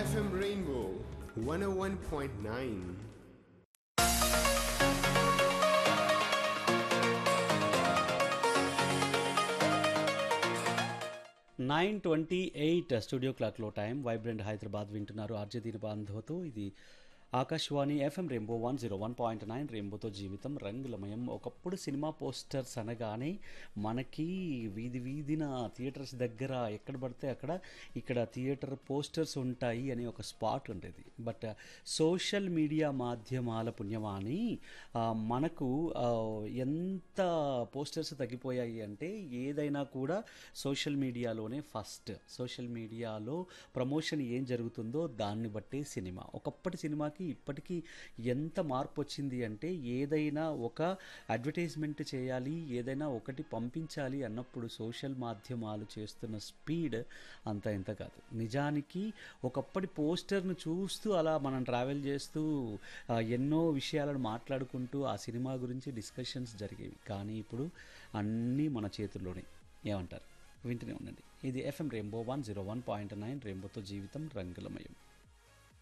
FM Rainbow 101.9. Nine twenty eight studio క్లాక్లో time vibrant Hyderabad వింటున్నారు RJ దీని బాంధవతో ఇది Akashvani FM Rainbow one zero one point nine రెయిన్బోతో జీవితం రంగులమయం ఒకప్పుడు సినిమా పోస్టర్స్ అనగానే మనకి వీధి వీధిన థియేటర్స్ దగ్గర ఎక్కడ పడితే అక్కడ ఇక్కడ థియేటర్ పోస్టర్స్ ఉంటాయి అనే ఒక స్పాట్ ఉండేది బట్ సోషల్ మీడియా మాధ్యమాల పుణ్యమాని ఆ, మనకు ఆ, ఎంత పోస్టర్స్ తగ్గిపోయాయి అంటే ఏదైనా కూడా సోషల్ మీడియాలోనే ఫస్ట్ సోషల్ మీడియాలో ప్రమోషన్ ఏం జరుగుతుందో దాన్ని బట్టే సినిమా ఒకప్పటి సినిమాకి ఇప్పటికీ ఎంత మార్పు వచ్చింది అంటే ఏదైనా ఒక అడ్వర్టైజ్మెంట్ చేయాలి ఏదైనా ఒకటి పంపించాలి అన్నప్పుడు సోషల్ మాధ్యమాలు చేస్తున్న స్పీడ్ అంత ఇంత కాదు నిజానికి ఒకప్పటి పోస్టర్ను చూస్తూ అలా మనం ట్రావెల్ చేస్తూ ఆ, ఎన్నో విషయాలను మాట్లాడుకుంటూ ఆ సినిమా గురించి డిస్కషన్స్ జరిగేవి కానీ ఇప్పుడు అన్నీ మన చేతుల్లోనే ఏమంటారు వింటూనే ఉండండి ఇది FM Rainbow one zero one point nine రెయిన్బోతో జీవితం రంగులమయం